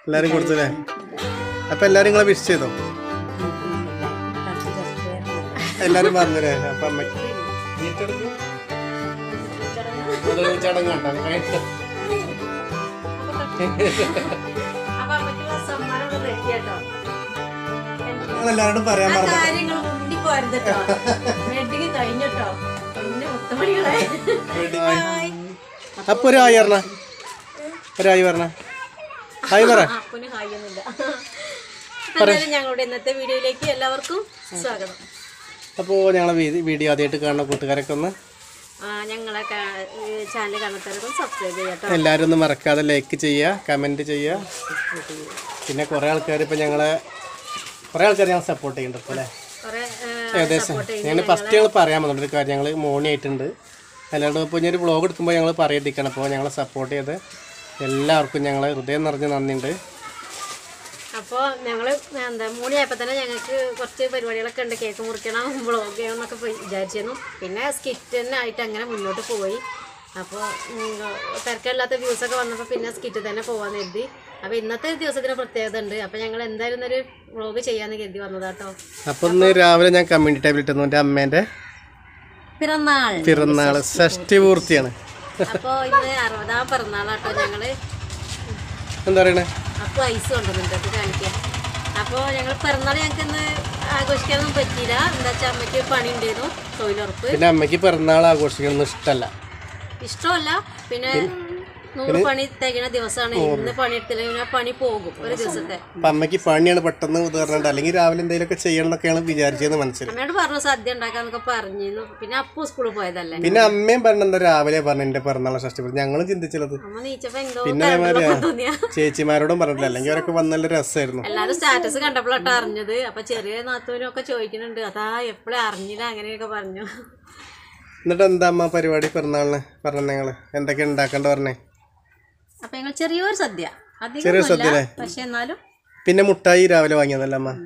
എല്ലാരും കൊടുത്തല്ലേ അപ്പൊ എല്ലാരും നിങ്ങളെ വിഷ് ചെയ്തോ എല്ലാരും പറഞ്ഞല്ലേ അപ്പൊ അമ്മയ്ക്ക് ചടങ്ങാട്ടോ അപ്പൊ അമ്മയ്ക്കുള്ള സമ്മാനം ഒന്ന് ready ആട്ടോ. എല്ലാരോടും പറയാൻ ആ പറഞ്ഞു കാര്യങ്ങൾ മുണ്ടി പോരുത് ട്ടോ. വെഡിങ് കഴിഞ്ഞിട്ടോ പിന്നെ മുത്തമണികളെ അപ്പൊ ഒരു ആയി പറഞ്ഞ ഒരു ആയി പറഞ്ഞ ഹായ് പറ അപ്പന് ഹായൊന്നുമില്ല എന്തായാലും ഞങ്ങളുടെ ഇന്നത്തെ വീഡിയോയിലേക്ക് എല്ലാവർക്കും സ്വാഗതം അപ്പോൾ ഞങ്ങളെ വീ- വീഡിയോ ആദ്യമായിട്ട് കാണുന്ന കൂട്ടുകാരൊക്കെ ഒന്ന് ആ, ഞങ്ങളെ ചാനൽ കാണുന്നവരൊക്കെ സബ്സ്ക്രൈബ് ചെയ്യാട്ടോ എല്ലാവരും ഒന്ന് മറക്കാതെ ലൈക്ക് ചെയ്യുക കമൻറ്റ് ചെയ്യുക പിന്നെ കുറേ ആൾക്കാർ ഇപ്പം ഞങ്ങളെ കുറേ ആൾക്കാർ ഞങ്ങൾ സപ്പോർട്ട് ചെയ്യുന്നുണ്ട് അല്ലേ കുറെ ഏകദേശം ഞങ്ങൾ ഫസ്റ്റ് ഞങ്ങൾ പറയാൻ വന്നിട്ട് ഒരു കാര്യം ഞങ്ങൾ മോണി ആയിട്ടുണ്ട് അല്ലാണ്ട് ഇപ്പോൾ ഇനി ഒരു വ്ളോഗ് എടുക്കുമ്പോൾ ഞങ്ങൾ പറയത്തിക്കണം അപ്പോൾ ഞങ്ങളെ സപ്പോർട്ട് ചെയ്ത് എല്ലാവർക്കും ഞങ്ങളെ ഹൃദയം നിറഞ്ഞ് നന്ദിയുണ്ട് അപ്പോൾ ഞങ്ങൾ എന്താ മൂടിയായപ്പോൾ തന്നെ ഞങ്ങൾക്ക് കുറച്ച് പരിപാടികളൊക്കെ ഉണ്ട് കേക്ക് മുറിക്കണം വ്ളോഗ് ചെയ്യണം എന്നൊക്കെ പോയി വിചാരിച്ചിരുന്നു പിന്നെ സ്കിറ്റ് തന്നെ ആയിട്ട് അങ്ങനെ മുന്നോട്ട് പോയി അപ്പോൾ തിരക്കില്ലാത്ത വ്യൂസൊക്കെ വന്നപ്പോൾ പിന്നെ സ്കിറ്റ് തന്നെ പോകാമെന്ന് കരുതി അപ്പോൾ ഇന്നത്തെ ഒരു ദിവസത്തിന് പ്രത്യേകത ഉണ്ട് അപ്പോൾ ഞങ്ങൾ എന്തായാലും ഒരു വ്ളോഗ് ചെയ്യാമെന്ന് കരുതി വന്നതാട്ടോ അപ്പോൾ ഇന്ന് രാവിലെ ഞാൻ കമ്മ്യൂണിറ്റി ടൈമിൽ ഇട്ടുന്നു എൻ്റെ അമ്മേൻ്റെ പിറന്നാൾ പിറന്നാൾ ഷഷ്ടി പൂർത്തിയാണ് അപ്പോൾ ഇന്ന് അറുപതാം പിറന്നാളാട്ടോ ഞങ്ങൾ എന്താ പറയണേ അപ്പോൾ ഐസ് കൊണ്ടുവന്നിട്ട് അത് കാണിക്കാം അപ്പോൾ ഞങ്ങൾ പിറന്നാൾ ഞങ്ങൾക്ക് ഇന്ന് ആഘോഷിക്കാനൊന്നും പറ്റിയില്ല എന്താ വെച്ചാൽ അമ്മയ്ക്ക് പണി ഉണ്ടായിരുന്നു തൊഴിലുറപ്പ് പിന്നെ അമ്മയ്ക്ക് പിറന്നാൾ ആഘോഷിക്കണമെന്ന് ഇഷ്ടമല്ല ഇഷ്ടമല്ല പിന്നെ നൂറ് പണി തികണ ദിവസമാണ് ഇന്ന് പണിയെടുത്തില്ലെങ്കിൽ പിന്നെ ആ പണി പോകും ഒരു ദിവസത്തെ അപ്പം അമ്മയ്ക്ക് പണിയാണ് പെട്ടെന്ന് ഉദാഹരണം അല്ലെങ്കിൽ രാവിലെ എന്തെങ്കിലുമൊക്കെ ചെയ്യണം എന്നൊക്കെയാണ് വിചാരിച്ചതെന്ന് മനസ്സിലായി അമ്മയോട് പറഞ്ഞു സദ്യ ഉണ്ടാക്കാന്നൊക്കെ പറഞ്ഞിരുന്നു പിന്നെ അപ്പു സ്കൂളിൽ പോയതല്ലേ പിന്നെ അമ്മയും പറഞ്ഞെന്താ രാവിലെ പറഞ്ഞു എൻ്റെ പിറന്നാളെ ഷഷ്ടി പൂർത്തി ഞങ്ങളും ചിന്തിച്ചുള്ളത് അമ്മ നീച്ചപ്പോ എന്തോ പിന്നെ കരണ്ടൊക്കെ അതേമാതിരി തോന്നിയ ചേച്ചിമാരോടും പറഞ്ഞില്ല അല്ലെങ്കിൽ അവരൊക്കെ വന്ന നല്ല രസമായിരുന്നു എല്ലാരും സ്റ്റാറ്റസ് കണ്ടപ്പോഴാട്ടോ അറിഞ്ഞത് അപ്പൊ ചെറിയ നാത്തൂനും ഒക്കെ ചോദിക്കുന്നുണ്ട് അതാ എപ്പോഴും അറിഞ്ഞില്ല അങ്ങനെയൊക്കെ പറഞ്ഞു എന്നിട്ട് എന്താ അമ്മ പരിപാടി പിറന്നാളിന് പറഞ്ഞ ഞങ്ങള് എന്തൊക്കെ ഉണ്ടാക്കണ്ട പറഞ്ഞേ അപ്പൊ ഞങ്ങൾ ചെറിയൊരു സദ്യ ചെറിയൊരു അധികം സദ്യ അല്ലേ പക്ഷെ എന്നാലും പിന്നെ മുട്ടായി രാവിലെ വാങ്ങിയതല്ല അമ്മ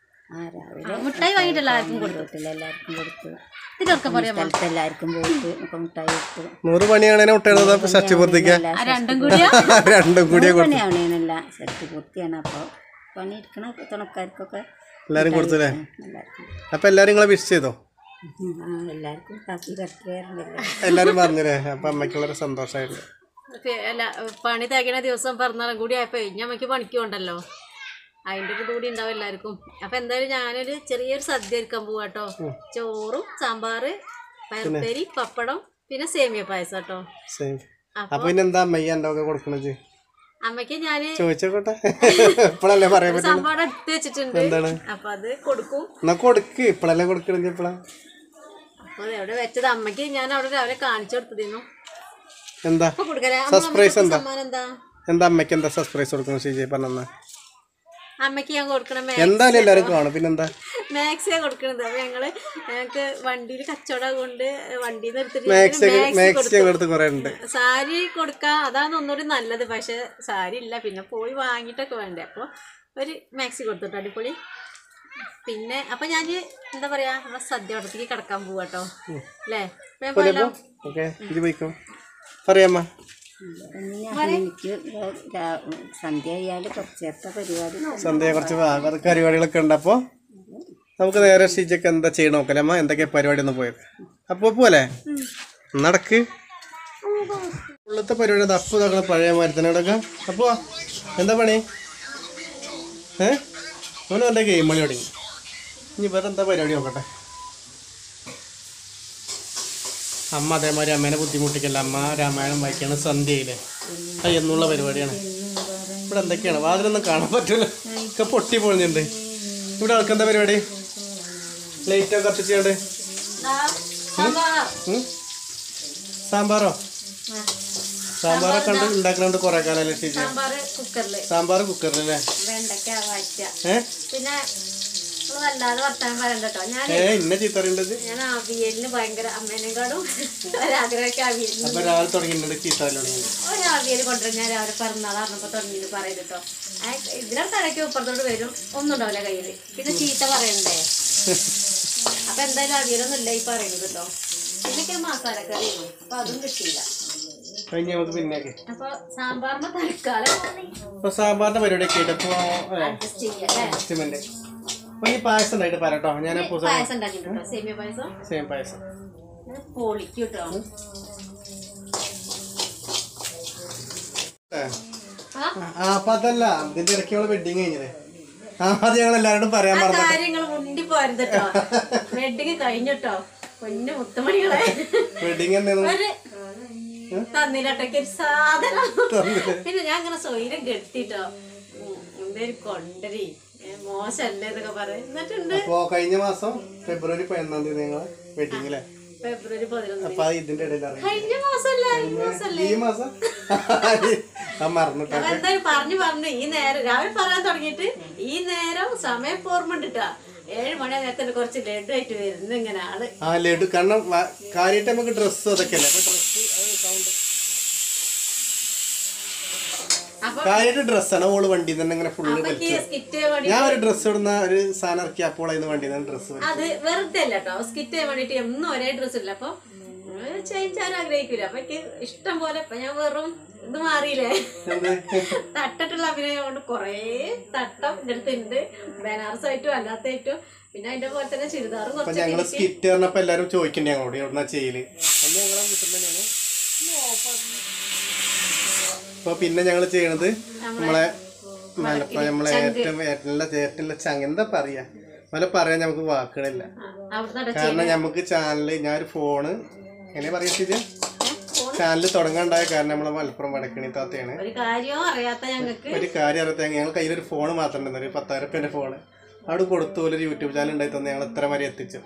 ആ, മുട്ടായി വാങ്ങിയിട്ട് എല്ലാവർക്കും കൊടുത്തു എല്ലാവർക്കും കൊടുത്തു ഇതിലൊക്കെ പറയാം സ്ഥലത്ത് എല്ലാവർക്കും പോയിട്ട് ഒക്കെ മുട്ടായി കൊടുത്തു നൂറ് പണിയാണേനെ മുട്ടയുള്ളത് ഷഷ്ടി പൂർത്തിക്ക ആ രണ്ടും കൂടിയാ രണ്ടും കൂടിയേ കൊടുത്തു പണിയാവണേനല്ല ശക്തി പൂർത്തിയാണ് അപ്പോൾ പണിയെടുക്കണ തുണക്കാർക്കൊക്കെ എല്ലാരും കൊടുത്തല്ലേ എല്ലാവർക്കും അപ്പൊ എല്ലാരും നിങ്ങളെ വിഷ് ചെയ്തോ ഉം, ആ, എല്ലാവർക്കും കാക്കി കറക്റ്റായിരുന്നില്ല എല്ലാരും പറഞ്ഞില്ലേ അപ്പൊ അമ്മയ്ക്കുള്ളൊരു സന്തോഷമായിരുന്നു പി- അല്ല പണി തേക്കണ ദിവസം പിറന്നാളും കൂടി ആയപ്പോ ഇനി അമ്മയ്ക്ക് പണിക്ക് പോണ്ടല്ലോ അതിന്റെ ഒരു കൂടി ഉണ്ടാവും എല്ലാവർക്കും അപ്പൊ എന്തായാലും ഞാനൊരു ചെറിയൊരു സദ്യ ഒരുക്കാൻ പോവാട്ടോ ചോറും സാമ്പാറ് പയർപ്പേരി പപ്പടം പിന്നെ സേമിയ പായസം കേട്ടോ ശരി അപ്പൊ അപ്പൊ പിന്നെ എന്താ അമ്മയ്യ എൻ്റെ ഒക്കെ കൊടുക്കണത് അമ്മയ്ക്ക് ഞാന് ചോദിച്ചോട്ടെ ഇപ്പഴല്ലേ പറയാൻ പറ്റുള്ളൂ സാമ്പാർ എടുത്ത് വെച്ചിട്ടുണ്ട് എന്താണ് അപ്പൊ അത് കൊടുക്കും എന്നാ കൊടുക്ക് ഇപ്പഴല്ലേ കൊടുക്കണത് ഇപ്പഴാ അപ്പൊ എവിടെ വെച്ചത് അമ്മയ്ക്ക് ഞാൻ അവിടെ രാവിലെ കാണിച്ചു കൊടുത്തിരുന്നു എന്താ അപ്പൊ കൊടുക്കല സർപ്രൈസ് എന്താ സമ്മാനം എന്താ എന്താ അമ്മയ്ക്ക് എന്താ സർപ്രൈസ് കൊടുക്കണം ശ്രീജയ് പറഞ്ഞ അമ്മയ്ക്ക് ഞാൻ കൊടുക്കണ എന്തായാലും എല്ലാരും കാണും പിന്നെന്താ മാക്സിയാ കൊടുക്കണത് അപ്പൊ ഞങ്ങള് ഞങ്ങക്ക് വണ്ടിയിൽ കച്ചവടം കൊണ്ട് വണ്ടിയിൽ നിന്ന് മാക്സി എടുത്തിട്ട് മാക്സി ഞങ്ങളുടെ അടുത്ത് കുറെ ഉണ്ട് സാരി കൊടുക്കാം അതാണ് ഒന്നുകൂടി നല്ലത് പക്ഷെ സാരി ഇല്ല പിന്നെ പോയി വാങ്ങിയിട്ടൊക്കെ വേണ്ടേ അപ്പോൾ ഒരു മാക്സി കൊടുത്തിട്ട് അടിപൊളി പിന്നെ അപ്പൊ ഞാൻ എന്താ പറയാ നമ്മളെ സദ്യ വടത്തേക്ക് കിടക്കാൻ പോവാട്ടോ അല്ലേ അപ്പൊ ഞാൻ പോയാലോ? ഓക്കെ ഇത് പോയിക്കോ പറയാമ്മ ഞാൻ എനിക്ക് രാ- സന്ധ്യ ആയാൽ കുറച്ച് നേരത്തെ പരിപാടി സന്ധ്യ കുറച്ച് ഭാഗത്ത് പരിപാടികളൊക്കെ ഉണ്ട് അപ്പോൾ നമുക്ക് നേരെ ഷീജക്ക് എന്താ ചെയ്യണം നോക്കല്ലേ അമ്മ എന്തൊക്കെ പരിപാടി ഒന്ന് പോയത് അപ്പോൾ പോലെ നടക്ക് ഉള്ളത്തെ പരിപാടി അത് അപ്പു ഇതാക്കണം പഴയ മരത്തിനോടൊക്കെ അപ്പോ എന്താ പണി ഏ അവന് എൻ്റെ ഗെയിം പണി തുടങ്ങി ഇനി വേറെ എന്താ പരിപാടി നോക്കട്ടെ അമ്മ അതേമാതിരി അമ്മേനെ ബുദ്ധിമുട്ടിക്കല്ല അമ്മ രാമായണം വായിക്കാണ് സന്ധ്യയിലെ അത് എന്നുള്ള പരിപാടിയാണ് ഇവിടെ എന്തൊക്കെയാണ് വാതിലൊന്നും കാണാൻ പറ്റില്ല ഒക്കെ പൊട്ടി പൊളിഞ്ഞിട്ടുണ്ട് ഇവിടെ ആൾക്ക് എന്താ പരിപാടി ലൈറ്റ് ഒക്കെ കത്തിച്ചുകൊണ്ട് ഉം? സാമ്പാറോ സാമ്പാറൊക്കെ ഉണ്ട് ഉണ്ടാക്കുന്നുണ്ട് കുറെ കാലം ടീച്ചർ സാമ്പാറ് കുക്കറില് സാമ്പാർ കുക്കറിലല്ലേ വെണ്ടയ്ക്ക വാറ്റ ഏ പിന്നെ നമ്മള് വല്ലാതെ വർത്താനം പറയണ്ട കേട്ടോ ഞാൻ ഏ ഇന്ന ചീത്ത അറിയേണ്ടത് ഞാൻ അവിയലിന് ഭയങ്കര അമ്മേനെക്കാളും ഒരാഗ്രഹമൊക്കെ അവിയലിന് അപ്പൊ രാവിലെ തുടങ്ങിയിട്ടുണ്ട് ചീത്ത തുടങ്ങി ഒരു അവിയൽ കൊണ്ടുവരും ഞാൻ രാവിലെ പിറന്നാൾ അറിഞ്ഞപ്പോ തുടങ്ങിയിട്ട് പറയുന്നത് കേട്ടോ ഇതിനകത്ത് ഇടയ്ക്ക് ഇപ്പുറത്തോട്ട് വരും ഒന്നും ഉണ്ടാവില്ല കയ്യില് പിന്നെ ചീത്ത പറയണ്ടേ അപ്പൊ എന്തായാലും അവിയലൊന്നും ഇല്ല ഈ പറയുന്നത് കേട്ടോ പിന്നൊക്കെ മസാലക്കറിയാണ് അപ്പൊ അതും കിട്ടിയില്ല കഴിഞ്ഞ് നമുക്ക് പിന്നേക്ക് അപ്പൊ സാമ്പാറിന് തൽക്കാലം ഇപ്പൊ സാമ്പാറിന്റെ പരിപാടിയൊക്കെ ആയിട്ട് ഇപ്പൊ അഡ്ജസ്റ്റ് ചെയ്യാം അഡ്ജസ്റ്റ്മെന്റ് അപ്പൊ ഈ പായസം ഉണ്ടായിട്ട് പറയട്ടോ ഞാൻ പായസം ഉണ്ടാക്കിട്ടോ സേമിയ പായസം സെയിം പായസം പൊളിക്കും കേട്ടോ ഏ. ആ ആ അപ്പൊ അതല്ല ഇതിന്റെ ഇടയ്ക്ക് നമ്മള് വെഡിങ് കഴിഞ്ഞത് ആ അത് ഞങ്ങൾ എല്ലാവരോടും പറയാൻ ആ പറഞ്ഞു കാര്യങ്ങൾ മുണ്ടി പോരുത് കേട്ടോ വെഡിങ് കഴിഞ്ഞിട്ടോ പൊന്നു മുത്തുമണികളെ വെഡിങ് എന്തായിരുന്നു ഒരു തന്നില്ലട്ടൊക്കെ ഒരു സാധനം പിന്നെ ഞാൻ അങ്ങനെ സ്വൈരം കെട്ടിട്ടോ എന്തേലും കൊണ്ടരി ഏ, മോശല്ലേ എന്നൊക്കെ പറയും എന്നിട്ടുണ്ട് അപ്പൊ കഴിഞ്ഞ മാസം ഫെബ്രുവരി പതിനൊന്നാം തീയതി ഞങ്ങള് വെഡിങ് അല്ലേ ഫെബ്രുവരി പതിനൊന്ന് അപ്പൊ അത് ഇതിന്റെ ഇടയിൽ അറിയാം കഴിഞ്ഞ മാസമല്ല ഈ മാസല്ലേ ഈ മാസം ആ മറന്നിട്ടോ അപ്പൊ എന്തായാലും പറഞ്ഞു പറഞ്ഞു ഈ നേരം രാവിലെ പറയാൻ തുടങ്ങിയിട്ട് ഈ നേരം സമയം ഓർമ്മണ്ടിട്ടാ ഏഴ് മണി നേരത്തിന് കുറച്ച് ലഡു ആയിട്ട് വരുന്നു ഇങ്ങനെ ആള് ആ ലഡു കാരണം വ- കാര്യമായിട്ട് നമുക്ക് ഡ്രസ്സ് അതൊക്കെ അല്ലേ അപ്പൊ ഡ്രസ്സ് അത് സൗണ്ട് അപ്പൊ കാര്യമായിട്ട് ഡ്രസ്സാണ് ഓള് വണ്ടി തന്നെ ഇങ്ങനെ ഫുള്ള് അപ്പൊ ഈ വലിച്ചത് സ്കിറ്റ് വേണ്ടി ഞാൻ ഒരു ഡ്രസ്സ് ഇടുന്ന ഒരു സാധനം ഇറക്കി അപ്പോൾ അതിന് വണ്ടി തന്നെ ഡ്രസ്സ് അത് വെറുതെ അല്ല കേട്ടോ സ്കിറ്റ് ചെയ്യാൻ വേണ്ടിട്ട് എന്നും ഒരേ ഡ്രസ് ഇല്ല അപ്പൊ ചേഞ്ച് ചെയ്യാൻ ആഗ്രഹിക്കില്ല അപ്പൊ എനിക്ക് ഇഷ്ടം പോലെ ഇപ്പൊ ഞാൻ വെറും ഇത് മാറിയില്ലേ തട്ടിട്ടുള്ള അഭിനയം കൊണ്ട് കൊറേ തട്ടം എൻ്റെ അടുത്തുണ്ട് ബനാറസ് ആയിട്ടും അല്ലാത്തായിട്ടും പിന്നെ അതിന്റെ പോലെ തന്നെ ചുരിദാറും അപ്പൊ കുറച്ച് ഞങ്ങള് സ്കിറ്റ് പറഞ്ഞപ്പോ എല്ലാരും ചോദിക്കണ്ടേ ഞങ്ങളോട് എവിടുന്ന ചെയ്യല് അന്ന് ഞങ്ങളെ വീട്ടിൽ തന്നെയാണ് അപ്പൊ പിന്നെ ഞങ്ങള് ചെയ്യണത് നമ്മളെ മലപ്പുറം നമ്മളെ ഏറ്റവും ഏറ്റവും ഏറ്റവും ചങ്ങ എന്താ പറയാ മല പറയാൻ നമുക്ക് വാക്കുകളില്ല അവിടുന്ന് കാരണം നമുക്ക് ചാനല് ഞാൻ ഒരു ഫോണ് എങ്ങനെ പറയാ ചാനൽ തുടങ്ങാണ്ടായ കാരണം നമ്മളെ മലപ്പുറം വടക്കണി താത്തയാണ് ഒരു കാര്യവും അറിയാത്ത ഞങ്ങൾക്ക് ഒരു കാര്യം അറിയാത്ത ഞങ്ങൾ കയ്യിലൊരു ഫോൺ മാത്രം ഉണ്ടായിരുന്നു ഒരു പത്തായിരം റുപ്യൻ്റെ ഫോണ് അവിടെ കൊടുത്തു പോലെ ഒരു യൂട്യൂബ് ചാനൽ ഉണ്ടായി തന്നെ ഞങ്ങൾ ഇത്ര വരെ എത്തിച്ചു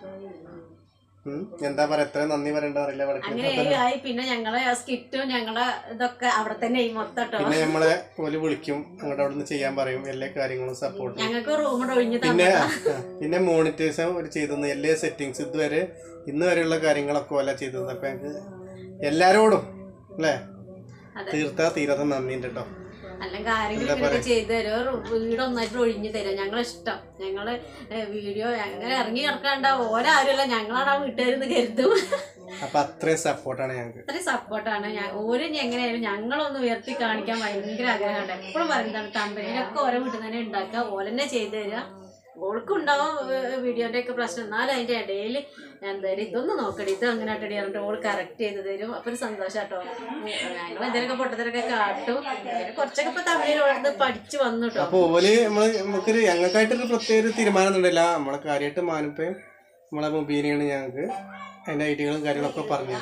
ഉം. എന്താ പറയാ എത്ര നന്ദി പറയണ്ട അറിയില്ല വടക്കണി അങ്ങനെ ആയി പിന്നെ ഞങ്ങളെ സ്കിറ്റും ഞങ്ങളെ ഇതൊക്കെ അവിടെ തന്നെ ഈ മൊത്തം കേട്ടോ പിന്നെ നമ്മളെ ഓല് വിളിക്കും അങ്ങോട്ട് അവിടെ നിന്ന് ചെയ്യാൻ പറയും എല്ലാ കാര്യങ്ങളും സപ്പോർട്ട് ഞങ്ങൾക്ക് റൂം ഒഴിഞ്ഞു പിന്നെ തന്നെ ആ, പിന്നെ മോണിറ്റേഷൻ ഒരു ചെയ്തത് എല്ലാ സെറ്റിങ്സ് ഇതുവരെ ഇന്ന് വരെയുള്ള കാര്യങ്ങളൊക്കെ ഓല ചെയ്തത് അപ്പൊ ഞങ്ങൾക്ക് എല്ലാരോടും അല്ലേ അതെ. തീർത്താ തീരാത്ത നന്ദിയുണ്ട് കേട്ടോ അല്ലെങ്കിൽ ആരെങ്കിലും ഇങ്ങനെയൊക്കെ ചെയ്തു തരുമോ വീട് ഒന്നായിട്ട് ഒഴിഞ്ഞു തരാം ഞങ്ങളെ ഇഷ്ടം ഞങ്ങള് ഏ, വീഡിയോ അങ്ങനെ ഇറങ്ങി കിടക്കാണ്ട ഓരോ ആരുമല്ല ഞങ്ങളാണ് ആ വീട്ടുകാരെന്ന് കരുതും അപ്പൊ അത്രയും സപ്പോർട്ടാണ് ഞങ്ങൾക്ക് അത്രയും സപ്പോർട്ടാണ് ഞാൻ ഓരോ ഇനി എങ്ങനെയായാലും ഞങ്ങളൊന്ന് ഉയർത്തി കാണിക്കാൻ ഭയങ്കര ആഗ്രഹമുണ്ട് എപ്പോഴും പറയുന്നതാണ് കമ്പനിയിലൊക്കെ ഓരോ വീട്ടിൽ തന്നെ ഉണ്ടാക്കുക ഓലെന്നെ ചെയ്തു തരിക ഓൾക്കുണ്ടാവും വീഡിയോന്റെ ഒക്കെ പ്രശ്നം എന്നാലും അതിന്റെ ഇടയിൽ എന്തായാലും ഇതൊന്ന് നോക്കടി ഇത് അങ്ങനെ അട്ടടി പറഞ്ഞിട്ട് ഓൾ കറക്റ്റ് ചെയ്ത് തരും അപ്പൊ ഒരു സന്തോഷം കേട്ടോ ഞങ്ങൾ എന്തെങ്കിലുമൊക്കെ പൊട്ടത്തിലൊക്കെ കാട്ടും പിന്നെ കുറച്ചൊക്കെ ഇപ്പൊ തമിഴിൽ പഠിച്ചു വന്നു കേട്ടോ അപ്പൊ ഓല് നമ്മള് നമുക്കൊരു ഞങ്ങൾക്കായിട്ടൊരു പ്രത്യേക ഒരു തീരുമാനം ഉണ്ടല്ല നമ്മളെ കാര്യമായിട്ട് മാനിപ്പയും നമ്മളെ മുബീനെയാണ് ഞങ്ങൾക്ക് അതിന്റെ ഐഡിയകളും കാര്യങ്ങളൊക്കെ പറഞ്ഞു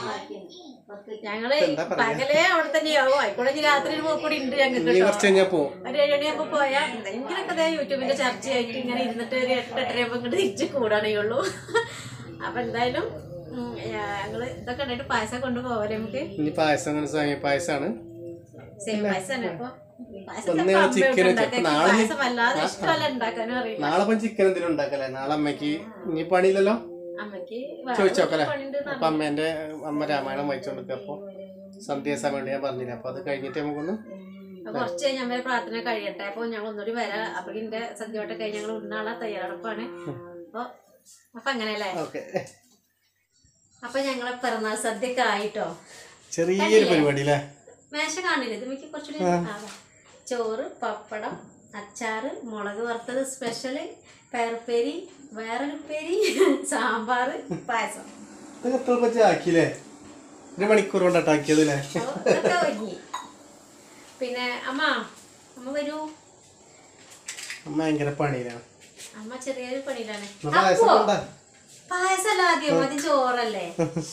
ഞങ്ങള് പകലേ അവിടെ തന്നെയാവും ആയിക്കോട്ടെ ഇനി രാത്രി ഒരു പോക്കൂടി ഉണ്ട് ഞങ്ങൾക്ക് ഇനി കുറച്ച് കഴിഞ്ഞാൽ പോവും ഒരു ഏഴണിയാകുമ്പോ പോയാ എന്തെങ്കിലുമൊക്കെ ദേ യൂട്യൂബിന്റെ ചർച്ചയായിട്ട് ഇങ്ങനെ ഇരുന്നിട്ട് ഒരു എട്ട് എട്ടരയാകുമ്പോ ഇങ്ങോട്ട് തിരിച്ച് കൂടാനേ ഉള്ളൂ അപ്പൊ എന്തായാലും ഉം, ഞങ്ങള് ഇതൊക്കെ ഉണ്ടായിട്ട് പായസം കൊണ്ടുപോകാം നമുക്ക് ഇനി പായസം അങ്ങനെ സമയ പായസമാണ് സെയിം പായസമാണ് അപ്പൊ പായസം ഒന്ന് ഇതൊക്കെ അമ്മ chicken ഉണ്ടാക്കുക. വെച്ച് നാളെ ഇനി- പായസം വല്ലാതെ ഇഷ്ടമല്ല ഉണ്ടാക്കാനും അറിയില്ല നാളെ ഇപ്പം ചിക്കൻ എന്തെങ്കിലും ഉണ്ടാക്കല്ലേ നാളെ അമ്മയ്ക്ക് ഇനി പണിയില്ലല്ലോ അമ്മക്ക് വേറെ ചോദിച്ചോക്കല്ലേ പണിയുണ്ട് അപ്പൊ അമ്മേന്റെ അമ്മ രാമായണം വായിച്ചോണ്ടിരിക്കുക അപ്പൊ സന്ധ്യ സമയം ഞാൻ പറഞ്ഞില്ല അപ്പൊ അത് കഴിഞ്ഞിട്ട് നമുക്കൊന്ന് അപ്പൊ കുറച്ച് കഴിഞ്ഞ് അമ്മയുടെ പ്രാർത്ഥന കഴിയട്ടെ അപ്പൊ ഞങ്ങൾ ഒന്നുകൂടി വരാം അപ്പൊ ഇതിന്റെ സദ്യവട്ടം കഴിഞ്ഞ് ഞങ്ങൾ ഉണ്ണാനുള്ള തയ്യാറെടുപ്പാണ് അപ്പൊ അപ്പൊ അങ്ങനെയല്ലേ ഓക്കെ അപ്പൊ ഞങ്ങളെ പിറന്നാൾ സദ്യക്ക് ആയിട്ടോ ചെറിയൊരു പരിപാടി അല്ലേ മേശ കാണില്ല ഇത് മിക്ക കുറച്ചുകൂടി ആ, ചോറ് പപ്പടം അച്ചാറ് മുളക് വറുത്തത് സ്പെഷ്യല് പയറുപ്പേരി വേറൊരു ഉപ്പേരി സാമ്പാർ പായസം ഇതൊക്കെ എത്ര പച്ച ആക്കിയില്ലേ ഒരു മണിക്കൂർ കൊണ്ടാട്ടോ ആക്കിയത് അല്ലേ അപ്പൊ ഇതൊക്കെ ഒരുങ്ങി പിന്നെ അമ്മ അമ്മ വരൂ അമ്മ ഭയങ്കര പണിയിലാണ് അമ്മ ചെറിയൊരു പണിയിലാണ് എന്നാ പായസം അപ്പോ, കൊണ്ടാ പായസം അല്ല ആദ്യം മതി ചോറല്ലേ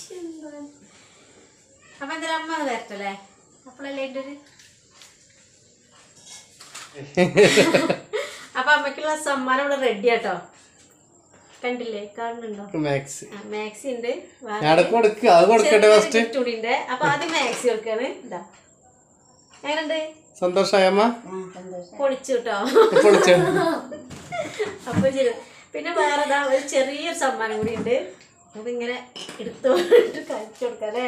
അപ്പൊ എന്തായാലും അമ്മ വരട്ടല്ലേ അപ്പോഴല്ലേ എൻ്റെ ഒരു അപ്പൊ അമ്മയ്ക്കുള്ള സമ്മാനം ഇവിടെ റെഡി ആട്ടോ കണ്ടില്ലേ കാണുന്നുണ്ടോ മാക്സ് ആ, മാക്സി ഉണ്ട് വേറെ ഞാൻ കൊടുക്കുക അത് കൊടുക്കട്ടെ ചെറിയൊരു ഫസ്റ്റ് gift കൂടി ഉണ്ട് അപ്പൊ ആദ്യം മാക്സി കൊടുക്കാണ് ഇതാ എങ്ങനെയുണ്ട് സന്തോഷമായ അമ്മ പൊളിച്ചു കേട്ടോ പൊളിച്ചോ അപ്പൊ ശരി പിന്നെ വേറെ ഇതാ ഒരു ചെറിയൊരു സമ്മാനം കൂടി ഉണ്ട് അപ്പൊ ഇങ്ങനെ എടുത്തു കഴിച്ചു കൊടുക്കാം അല്ലേ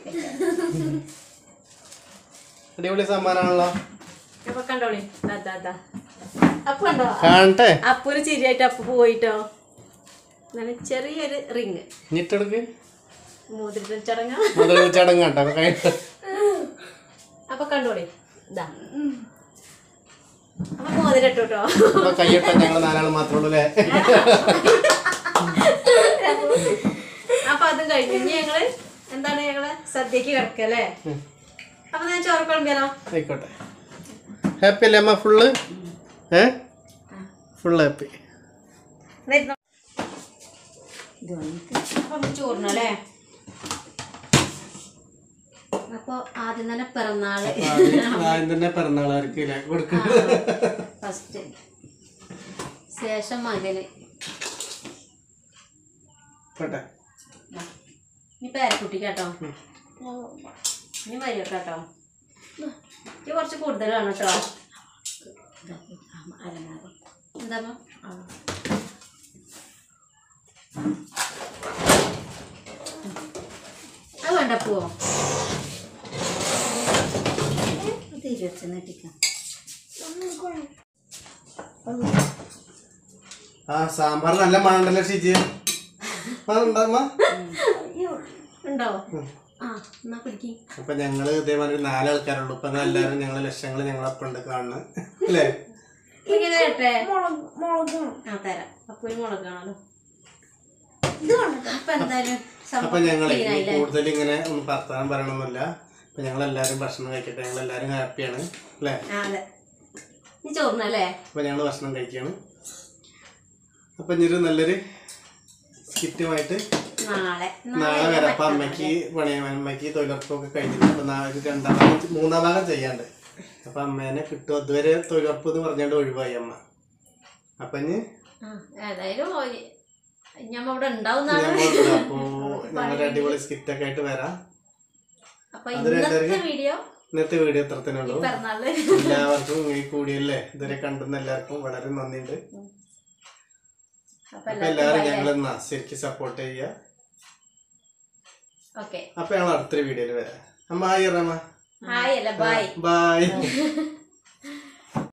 അടിപൊളി സമ്മാനമാണല്ലോ അപ്പൊ കണ്ടോളി ദാ, ദാ, ദാ. അപ്പൊ കണ്ടോ കാണട്ടെ അപ്പൊ ഒരു ചിരിയായിട്ട് അപ്പൊ പോയിട്ടോ അങ്ങനെ ചെറിയൊരു റിങ് ഇനിട്ടെടുക്ക് മോതിരത്തിൽ ചടങ്ങ മുതൽ ചടങ്ങ് കേട്ടോ കഴിഞ്ഞ അപ്പൊ കണ്ടോളി ഇതാ അപ്പൊ മോതിരം ഇട്ടു കേട്ടോ അപ്പൊ കൈയിട്ട ഞങ്ങൾ നാലാൾ മാത്രമേ ഉള്ളൂ അല്ലേ അപ്പൊ അതും കഴിഞ്ഞു ഇനി ഞങ്ങള് എന്താണ് ഞങ്ങള് സദ്യക്ക് കിടക്കല്ലേ അപ്പൊ ഞാൻ ചോറ് കുഴമ്പിയാലോ ആയിക്കോട്ടെ ഹാപ്പി അല്ലേ അമ്മ ഫുള്ള് ഏ ഫുൾ ഹാപ്പി ഇത് വന്നിട്ട് അപ്പൊ നമുക്ക് ചോറിനല്ലേ അപ്പൊ ആദ്യം തന്നെ പിറന്നാള് ആദ്യം തന്നെ പിറന്നാളാർക്ക് ഇല്ലേ കൊടുക്കുന്നത് ഫസ്റ്റ് ശേഷം മകന് പോട്ടെ ഇനി പേരക്കുട്ടി കേട്ടോ ഇനി വരിക കേട്ടോ ഇത് കുറച്ച് കൂടുതലാണ് കേട്ടോ ഇതാ, അരങ്ങാറ് എന്താ അത് വേണ്ട പോവോ അത് ഇരുപത്തി നെട്ടിക്കാം ആ സാമ്പാർ നല്ല മണണ്ടല്ലോ ഷിജി ഉണ്ടാമ്മ ഉണ്ടോ ആ എന്നാ പിടിക്ക് അപ്പൊ ഞങ്ങള് ഇതേമാതിരി നാലാൾക്കാരുള്ളൂ ഇപ്പൊ എല്ലാവരും ഞങ്ങള് ലക്ഷങ്ങൾ ഞങ്ങളൊപ്പം ഉണ്ട് കാണുന്നത് അല്ലേ ഇങ്ങനെ തരട്ടെ ആ തരാം അപ്പൊ ഒരു മുളക് കാണാലോ അപ്പൊ എന്തായാലും അപ്പൊ സംഭവം ഞങ്ങളെ clean ആയില്ലേ? കൂടുതൽ ഇങ്ങനെ ഒന്നും വർത്താനം പറയണമെന്നില്ല അപ്പൊ ഞങ്ങൾ എല്ലാവരും ഭക്ഷണം കഴിക്കട്ടെ ഞങ്ങൾ എല്ലാവരും ഹാപ്പിയാണ് അല്ലേ ആ അതെ നീ ചോറിനല്ലേ അപ്പൊ ഞങ്ങൾ ഭക്ഷണം കഴിക്കുകയാണ് അപ്പൊ ഇനി ഒരു നല്ലൊരു സ്കിറ്റുമായിട്ട് നാളെ നാളെ വരാം അപ്പൊ അമ്മയ്ക്ക് പണിയാൻ അമ്മയ്ക്ക് തൊഴിലുറപ്പൊക്കെ കഴിഞ്ഞിട്ട് അപ്പൊ നാളെ ഒരു രണ്ടാം ഭാഗം മൂന്നാം ഭാഗം ചെയ്യാണ്ട് അപ്പൊ അമ്മേനെ കിട്ടും അതുവരെ തൊഴിലുറപ്പ് എന്ന് പറഞ്ഞാണ്ട് ഒഴിവായി അമ്മ അപ്പൊ ഇനി ആ, ഏതായാലും ഓ- ഞമ്മ ഇവിടെ ഉണ്ടാവുന്നാണ് ഞങ്ങളുണ്ട്. അപ്പൊ ഞങ്ങളൊരു അടിപൊളി സ്കിറ്റൊക്കെ ആയിട്ട് വരാം അപ്പൊ അത് ഇന്നത്തെ രണ്ടുപേർക്ക് വീഡിയോ ഇന്നത്തെ വീഡിയോ എത്ര തന്നെ ഉള്ളൂ പിറന്നാള് എല്ലാവർക്കും ഇങ്ങനെ കൂടിയല്ലേ ഇതുവരെ കണ്ടുന്ന എല്ലാവർക്കും വളരെ അപ്പൊ നന്ദിയുണ്ട് അപ്പൊ എല്ലാവർക്കും എല്ലാവരും bye ഞങ്ങൾ എന്നാ ശരിക്കും സപ്പോർട്ട് ചെയ്യുക ഓക്കെ അപ്പൊ ഞങ്ങൾ അടുത്തൊരു വീഡിയോയിൽ വരാം അമ്മ ഹായ് റമ്മ ഹായ് അല്ല ബൈ ബൈ